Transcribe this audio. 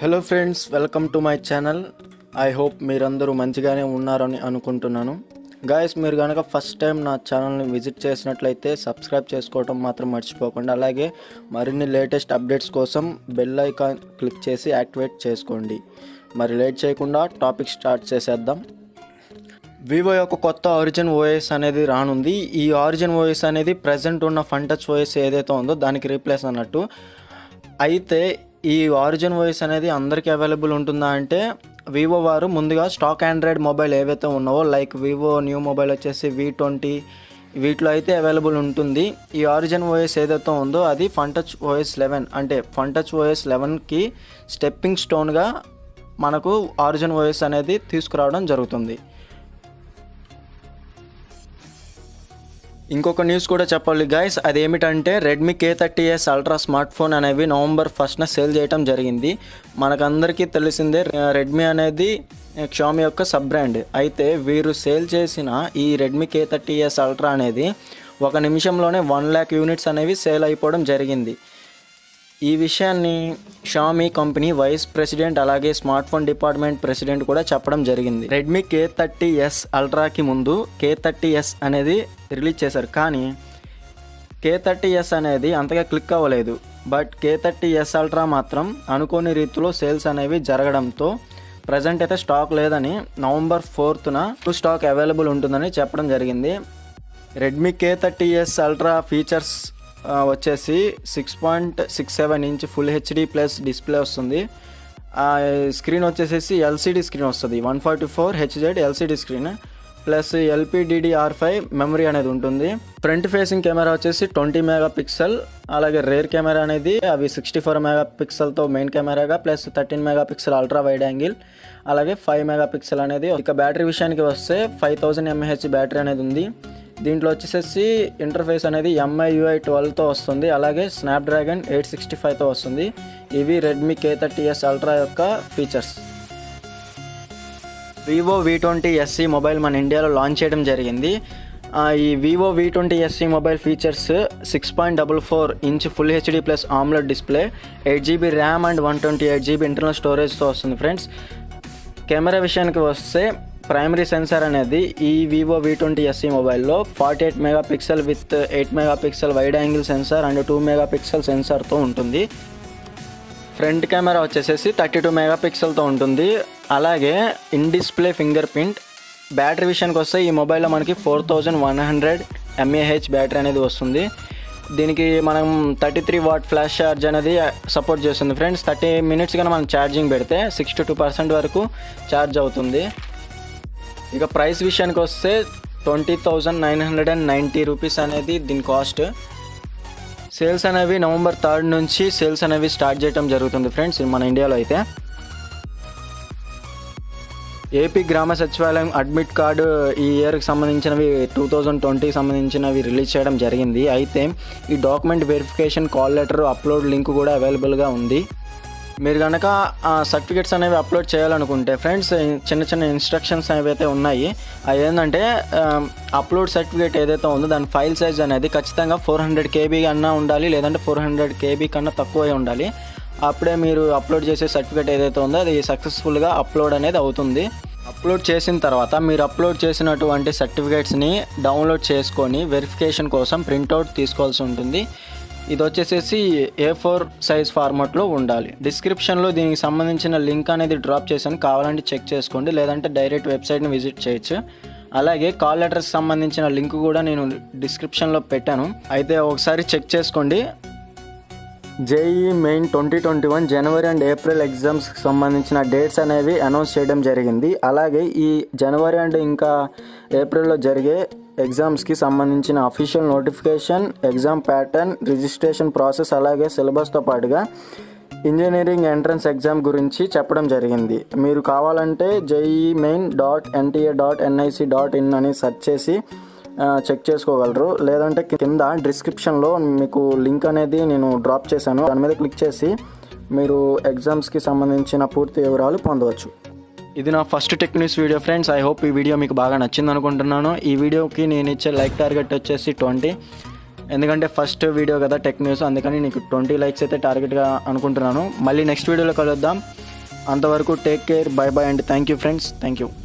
hello friends welcome to my channel I hope మీరందరూ మంచిగానే ఉన్నారని అనుకుంటున్నాను గాయస్ మీరు కనుక ఫస్ట్ టైం నా ఛానల్ని విజిట్ చేసినట్లయితే సబ్స్క్రైబ్ చేసుకోవడం మాత్రం మర్చిపోకండి అలాగే మరిన్ని లేటెస్ట్ అప్డేట్స్ కోసం బెల్ ఐకాన్ క్లిక్ చేసి యాక్టివేట్ చేసుకోండి మరి లేట్ చేయకుండా టాపిక్ స్టార్ట్ చేసేద్దాం వివో యొక్క కొత్త ఆరిజిన్ ఓఎస్ అనేది రానుంది ఈ ఆరిజిన్ ఓఎస్ అనేది ప్రజెంట్ ఉన్న ఫన్ టచ్ ఓఎస్ ఏదైతే ఉందో దానికి రీప్లేస్ అన్నట్టు అయితే ఈ ఆరిజిన్ వాయిస్ అనేది అందరికీ అవైలబుల్ ఉంటుందా అంటే వివో వారు ముందుగా స్టాక్ ఆండ్రాయిడ్ మొబైల్ ఏవైతే ఉన్నావో లైక్ వివో న్యూ మొబైల్ వచ్చేసి వి ట్వంటీ వీటిలో అయితే అవైలబుల్ ఉంటుంది ఈ ఆరిజిన్ ఓఎస్ ఏదైతే ఉందో అది ఫన్ టచ్ ఓఎస్ లెవెన్ అంటే ఫన్ టచ్ ఓఎస్ లెవెన్కి స్టెప్పింగ్ స్టోన్గా మనకు ఆరిజిన్ ఓఎస్ అనేది తీసుకురావడం జరుగుతుంది ఇంకొక న్యూస్ కూడా చెప్పాలి గైస్ అదేమిటంటే Redmi K thirty S ultra smartphone అనేవి నవంబర్ ఫస్ట్న సేల్ చేయడం జరిగింది మనకందరికీ తెలిసిందే రెడ్మీ అనేది షామి యొక్క సబ్ బ్రాండ్ అయితే వీరు సేల్ చేసిన ఈ Redmi K thirty S ultra అనేది ఒక నిమిషంలోనే వన్ ల్యాక్ యూనిట్స్ అనేవి సేల్ అయిపోవడం జరిగింది ఈ విషయాన్ని షామీ కంపెనీ వైస్ ప్రెసిడెంట్ అలాగే స్మార్ట్ ఫోన్ డిపార్ట్మెంట్ ప్రెసిడెంట్ కూడా చెప్పడం జరిగింది రెడ్మీ కే థర్టీ ఎస్ అల్ట్రాకి ముందు కే థర్టీ ఎస్ అనేది రిలీజ్ చేశారు కానీ కే థర్టీ ఎస్ అనేది అంతగా క్లిక్ అవ్వలేదు but K thirty S ultra మాత్రం అనుకోని రీతిలో సేల్స్ అనేవి జరగడంతో ప్రజెంట్ అయితే స్టాక్ లేదని నవంబర్ ఫోర్త్న స్టాక్ అవైలబుల్ ఉంటుందని చెప్పడం జరిగింది Redmi K thirty S ultra features ఆ, వచ్చేసి six point six seven inch full HD plus display వస్తుంది ఆ స్క్రీన్ వచ్చేసేసి ఎల్సిడి స్క్రీన్ వస్తుంది one forty four HZ LCD screen plus LPDDR five memory అనేది ఉంటుంది ఫ్రంట్ ఫేసింగ్ కెమెరా వచ్చేసి twenty megapixel అలాగే రేర్ కెమెరా అనేది అవి సిక్స్టీ ఫోర్ మెగా పిక్సెల్తో మెయిన్ కెమెరాగా plus thirteen megapixel ultra wide angle అలాగే ఫైవ్ మెగా పిక్సెల్ అనేది ఇక బ్యాటరీ విషయానికి వస్తే ఫైవ్ థౌజండ్ ఎంఏహెచ్ బ్యాటరీ అనేది ఉంది దీంట్లో వచ్చేసేసి ఇంటర్ఫేస్ అనేది ఎంఐ యూఐ ట్వెల్వ్తో వస్తుంది అలాగే స్నాప్డ్రాగన్ ఎయిట్ సిక్స్టీ ఫైవ్తో వస్తుంది ఇవి Redmi K thirty S ultra యొక్క features Vivo V twenty SE mobile మన ఇండియాలో లాంచ్ చేయడం జరిగింది ఆ, ఈ Vivo V twenty SE mobile features six point double four inch full HD plus AMOLED display eight GB RAM and one twenty eight GB internal స్టోరేజ్తో వస్తుంది friends camera విషయానికి వస్తే ప్రైమరీ సెన్సార్ అనేది ఈ వివో వి ట్వంటీ ఎస్సీ మొబైల్లో forty eight megapixel with eight mega pixel wide angle sensor and two megapixel సెన్సార్తో ఉంటుంది front camera వచ్చేసేసి థర్టీ టూ మెగా పిక్సెల్తో ఉంటుంది అలాగే in display fingerprint battery విషయానికి వస్తే ఈ మొబైల్లో మనకి four thousand one hundred mAh battery అనేది వస్తుంది దీనికి మనం thirty three watt flash charge అనేది సపోర్ట్ చేస్తుంది ఫ్రెండ్స్ థర్టీ మినిట్స్ కన్నా మనం ఛార్జింగ్ పెడితే సిక్స్టీ టూ పర్సెంట్ వరకు ఛార్జ్ అవుతుంది ఇక ప్రైస్ విషయానికి వస్తే twenty thousand nine hundred and ninety rupees అనేది దీని కాస్ట్ సేల్స్ అనేవి నవంబర్ థర్డ్ నుంచి సేల్స్ అనేవి స్టార్ట్ చేయడం జరుగుతుంది ఫ్రెండ్స్ మన ఇండియాలో అయితే ఏపీ గ్రామ సచివాలయం అడ్మిట్ కార్డు ఈ ఇయర్కి సంబంధించినవి టూ థౌజండ్ ట్వంటీకి సంబంధించినవి రిలీజ్ చేయడం జరిగింది అయితే ఈ document verification call letter upload link కూడా అవైలబుల్గా ఉంది మీరు కనుక ఆ సర్టిఫికేట్స్ అనేవి అప్లోడ్ చేయాలనుకుంటే ఫ్రెండ్స్ చిన్న చిన్న ఇన్స్ట్రక్షన్స్ అనేవి అయితే ఉన్నాయి అవి ఏంటంటే అప్లోడ్ సర్టిఫికేట్ ఏదైతే ఉందో దాని ఫైల్ సైజ్ అనేది ఖచ్చితంగా ఫోర్ హండ్రెడ్ కేబీ కన్నా ఉండాలి లేదంటే ఫోర్ హండ్రెడ్ కేబీ కన్నా తక్కువే ఉండాలి అప్పుడే మీరు అప్లోడ్ చేసే సర్టిఫికేట్ ఏదైతే ఉందో అది సక్సెస్ఫుల్గా అప్లోడ్ అనేది అవుతుంది అప్లోడ్ చేసిన తర్వాత మీరు అప్లోడ్ చేసినటువంటి సర్టిఫికేట్స్ని డౌన్లోడ్ చేసుకొని వెరిఫికేషన్ కోసం ప్రింట్అవుట్ తీసుకోవాల్సి ఉంటుంది ఇది వచ్చేసేసి ఏ ఫోర్ సైజ్ ఫార్మాట్లో ఉండాలి డిస్క్రిప్షన్లో దీనికి సంబంధించిన లింక్ అనేది డ్రాప్ చేశాను కావాలంటే చెక్ చేసుకోండి లేదంటే డైరెక్ట్ వెబ్సైట్ని విజిట్ చేయొచ్చు అలాగే కాల్ లెటర్స్ సంబంధించిన లింక్ కూడా నేను డిస్క్రిప్షన్లో పెట్టాను అయితే ఒకసారి చెక్ చేసుకోండి JEE main twenty twenty one జనవరి అండ్ ఏప్రిల్ ఎగ్జామ్స్కి సంబంధించిన డేట్స్ అనేవి అనౌన్స్ చేయడం జరిగింది అలాగే ఈ జనవరి అండ్ ఇంకా ఏప్రిల్లో జరిగే ఎగ్జామ్స్కి సంబంధించిన official notification exam pattern registration process అలాగే సిలబస్తో పాటుగా ఇంజనీరింగ్ ఎంట్రన్స్ ఎగ్జామ్ గురించి చెప్పడం జరిగింది మీరు కావాలంటే JEE main dot NTA dot NIC dot in అని సెర్చ్ చేసి ఆ, చెక్ చేసుకోగలరు లేదంటే కింద డిస్క్రిప్షన్లో మీకు లింక్ అనేది నేను డ్రాప్ చేశాను దాని మీద క్లిక్ చేసి మీరు ఎగ్జామ్స్కి సంబంధించిన పూర్తి వివరాలు పొందవచ్చు ఇది నా first tech news video friends I hope ఈ వీడియో మీకు బాగా నచ్చింది అనుకుంటున్నాను ఈ వీడియోకి నేను ఇచ్చే లైక్ టార్గెట్ వచ్చేసి ట్వంటీ ఎందుకంటే ఫస్ట్ వీడియో కదా టెక్ న్యూస్ అందుకని నీకు ట్వంటీ లైక్స్ అయితే టార్గెట్గా అనుకుంటున్నాను మళ్ళీ నెక్స్ట్ వీడియోలో కలుద్దాం అంతవరకు take care bye bye and thank you friends thank you